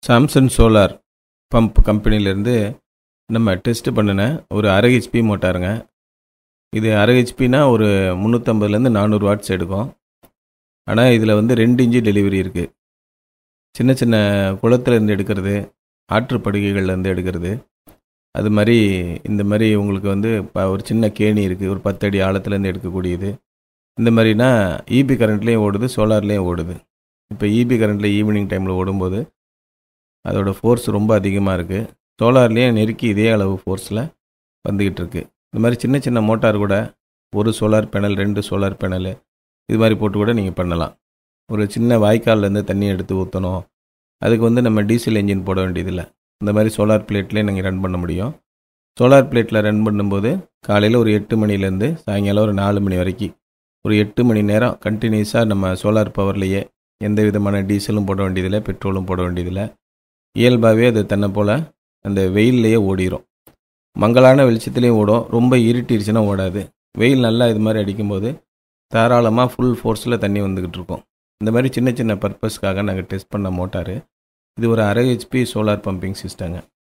Samsung solar pump கம்பெனிலேருந்து நம்ம test பண்ணின ஒரு அரை ஹெச்பி மோட்டாருங்க இது அரை ஹெச்பினா ஒரு முந்நூற்றம்பதுலேருந்து நானூறு வாட்ஸ் எடுக்கும் ஆனால் இதில் வந்து ரெண்டு இன்ச்சு டெலிவரி இருக்குது சின்ன சின்ன குளத்துலேருந்து எடுக்கிறது ஆற்றுப்படுகைகள்லேருந்து எடுக்கிறது அது மாதிரி இந்த மாதிரி உங்களுக்கு வந்து இப்போ ஒரு சின்ன கேணி இருக்குது ஒரு பத்தடி ஆழத்துலேருந்து எடுக்கக்கூடியது இந்த மாதிரினா இபி கரண்ட்லேயும் ஓடுது சோலார்லேயும் ஓடுது இப்போ இபி கரண்ட்டில் ஈவினிங் டைமில் ஓடும்போது அதோட ஃபோர்ஸ் ரொம்ப அதிகமாக இருக்குது சோலார்லேயே நெருக்கி இதே அளவு ஃபோர்ஸில் வந்துக்கிட்டு இருக்கு இந்த மாதிரி சின்ன சின்ன மோட்டார் கூட ஒரு சோலார் பேனல் ரெண்டு சோலார் பேனல் இது மாதிரி போட்டு கூட நீங்கள் பண்ணலாம் ஒரு சின்ன வாய்க்கால்லேருந்து தண்ணி எடுத்து ஊற்றணும் அதுக்கு வந்து நம்ம டீசல் என்ஜின் போட வேண்டியதில்லை இந்த மாதிரி சோலார் பிளேட்லேயே நீங்கள் ரன் பண்ண முடியும் சோலார் பிளேட்டில் ரன் பண்ணும்போது காலையில் ஒரு எட்டு மணிலேருந்து சாயங்காலம் ஒரு நாலு மணி வரைக்கும் ஒரு எட்டு மணி நேரம் கண்டினியூஸாக நம்ம சோலார் பவர்லேயே எந்த விதமான டீசலும் போட வேண்டியதில்லை பெட்ரோலும் போட வேண்டியதில்லை இயல்பாகவே அது தன்னை போல் அந்த வெயில்லையே ஓடிடும் மங்கலான வெளிச்சத்துலேயும் ஓடும் ரொம்ப இருட்டிடுச்சுன்னா ஓடாது வெயில் நல்லா இது மாதிரி அடிக்கும்போது தாராளமாக ஃபுல் ஃபோர்ஸில் தண்ணி வந்துக்கிட்டு இருக்கும் இந்த மாதிரி சின்ன சின்ன பர்பஸ்க்காக நாங்கள் டெஸ்ட் பண்ண மோட்டாரு இது ஒரு அரை ஹெச்பி சோலார் பம்பிங் சிஸ்டங்க